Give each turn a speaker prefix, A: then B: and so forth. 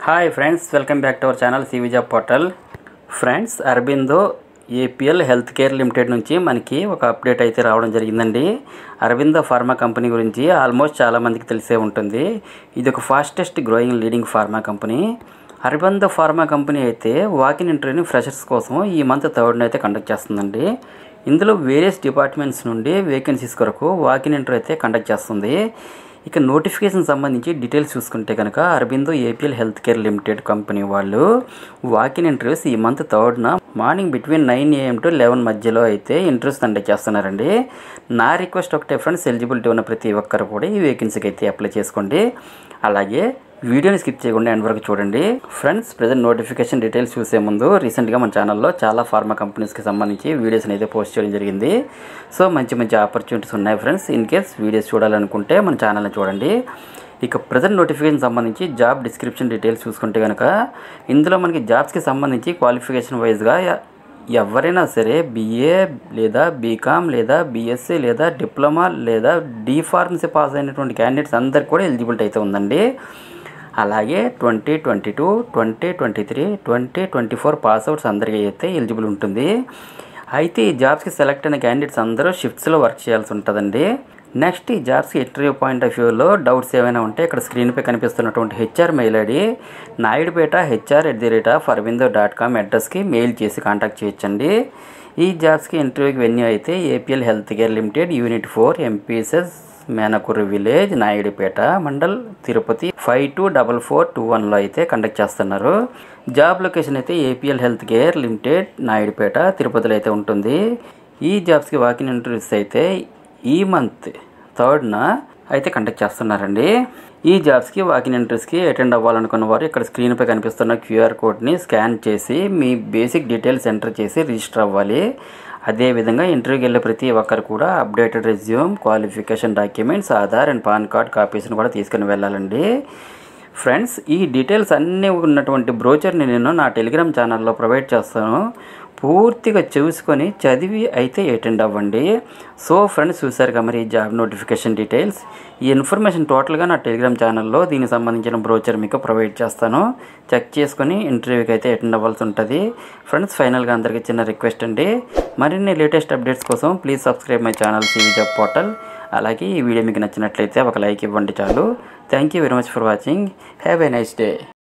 A: hi friends welcome back to our channel CV job portal friends Aurobindo APL health care limited నుంచి మనకి ఒక update అయితే రావడం జరిగిందండి అరబిందో ఫార్మా కంపెనీ గురించి ఆల్మోస్ట్ చాలామందికి తెలిసే ఉంటుంది ఇది ఒక fastest growing leading pharma company Aurobindo pharma company అయితే వాకిన్ ఇంటర్వ్యూని ఫ్రెషర్స్ కోసం ఈ మంత్ థర్డ్న అయితే కండక్ట్ చేస్తుందండి ఇందులో వేరియస్ డిపార్ట్మెంట్స్ నుండి వేకెన్సీస్ కొరకు వాకిన్ ఇంటర్వ్యూ అయితే కండక్ట్ చేస్తుంది ఇక నోటిఫికేషన్ సంబంధించి డీటెయిల్స్ చూసుకుంటే కనుక Aurobindo APL health care limited company వాళ్ళు వాకిన్ ఇంటర్వ్యూస్ ఈ మంత్ థర్డ్న morning between nine AM to eleven మధ్యలో అయితే ఇంటర్వ్యూస్ కండక్ట్ చేస్తున్నారండి నా రిక్వెస్ట్ ఒకటే ఫ్రెండ్స్ ఎలిజిబిలిటీ ఉన్న ప్రతి ఒక్కరు కూడా ఈ వేకెన్సీకి అయితే అప్లై చేసుకోండి అలాగే వీడియోని స్కిప్ చేయకుండా ఎండ్ వరకు చూడండి ఫ్రెండ్స్ ప్రజెంట్ నోటిఫికేషన్ డీటెయిల్స్ చూసే ముందు రీసెంట్గా మన ఛానల్లో చాలా ఫార్మా కంపెనీస్కి సంబంధించి వీడియోస్ని అయితే పోస్ట్ చేయడం జరిగింది సో మంచి మంచి ఆపర్చునిటీస్ ఉన్నాయి ఫ్రెండ్స్ ఇన్ కేస్ వీడియోస్ చూడాలనుకుంటే మన ఛానల్ని చూడండి ఇక ప్రజెంట్ నోటిఫికేషన్ సంబంధించి జాబ్ డిస్క్రిప్షన్ డీటెయిల్స్ చూసుకుంటే కనుక ఇందులో మనకి జాబ్స్కి సంబంధించి క్వాలిఫికేషన్ వైజ్గా ఎవరైనా సరే బీఏ లేదా బీకామ్ లేదా బీఎస్సీ లేదా డిప్లొమా లేదా డీ ఫార్మసీ పాస్ అయినటువంటి క్యాండిడేట్స్ అందరికి కూడా ఎలిజిబిలిటీ అయితే ఉందండి అలాగే twenty twenty two twenty twenty three twenty twenty four pass outs అందరికీ అయితే ఎలిజిబుల్ ఉంటుంది అయితే ఈ జాబ్స్కి సెలెక్ట్ అయిన క్యాండిడేట్స్ అందరూ షిఫ్ట్స్లో వర్క్ చేయాల్సి ఉంటుందండి నెక్స్ట్ ఈ జాబ్స్కి ఇంటర్వ్యూ పాయింట్ ఆఫ్ వ్యూలో డౌట్స్ ఏమైనా ఉంటే ఇక్కడ స్క్రీన్పై కనిపిస్తున్నటువంటి HR mail ID Naidupeta HR at the rate of Aurobindo dot com అడ్రస్కి మెయిల్ చేసి కాంటాక్ట్ చేయొచ్చండి ఈ జాబ్స్కి ఇంటర్వ్యూకి వెన్యూ అయితే APL health care limited unit four MPSS Menakur village Naidupeta mandal Tirupati five two double four two వన్లో అయితే కండక్ట్ చేస్తున్నారు జాబ్ లొకేషన్ అయితే APL health care limited Naidupeta తిరుపతిలో అయితే ఉంటుంది ఈ జాబ్స్కి వాకిన్ ఇంటర్వ్యూస్ అయితే ఈ మంత్ థర్డ్న అయితే కండక్ట్ చేస్తున్నారండి ఈ జాబ్స్కి వాకిన్ ఇంటర్వ్యూస్కి అటెండ్ అవ్వాలనుకున్న వారు ఇక్కడ స్క్రీన్పై కనిపిస్తున్న క్యూఆర్ కోడ్ని స్కాన్ చేసి మీ బేసిక్ డీటెయిల్స్ ఎంటర్ చేసి రిజిస్టర్ అవ్వాలి అదేవిధంగా ఇంటర్వ్యూకి వెళ్ళే ప్రతి ఒక్కరు కూడా updated resume qualification documents Aadhaar and PAN card కాపీస్ని కూడా తీసుకుని వెళ్ళాలండి ఫ్రెండ్స్ ఈ డీటెయిల్స్ అన్నీ ఉన్నటువంటి బ్రోచర్ని నేను నా టెలిగ్రామ్ ఛానల్లో ప్రొవైడ్ చేస్తాను పూర్తిగా చూసుకొని చదివి అయితే అటెండ్ అవ్వండి సో ఫ్రెండ్స్ చూసారుగా మరి ఈ జాబ్ నోటిఫికేషన్ డీటెయిల్స్ ఈ ఇన్ఫర్మేషన్ టోటల్గా నా టెలిగ్రామ్ ఛానల్లో దీనికి సంబంధించిన బ్రోచర్ మీకు ప్రొవైడ్ చేస్తాను చెక్ చేసుకొని ఇంటర్వ్యూకి అయితే అటెండ్ అవ్వాల్సి ఉంటుంది ఫ్రెండ్స్ ఫైనల్గా అందరికీ చిన్న రిక్వెస్ట్ అండి మరిన్ని లేటెస్ట్ అప్డేట్స్ కోసం please subscribe my channel CV job portal అలాగే ఈ వీడియో మీకు నచ్చినట్లయితే ఒక లైక్ ఇవ్వండి చాలు thank you very much for watching have a nice day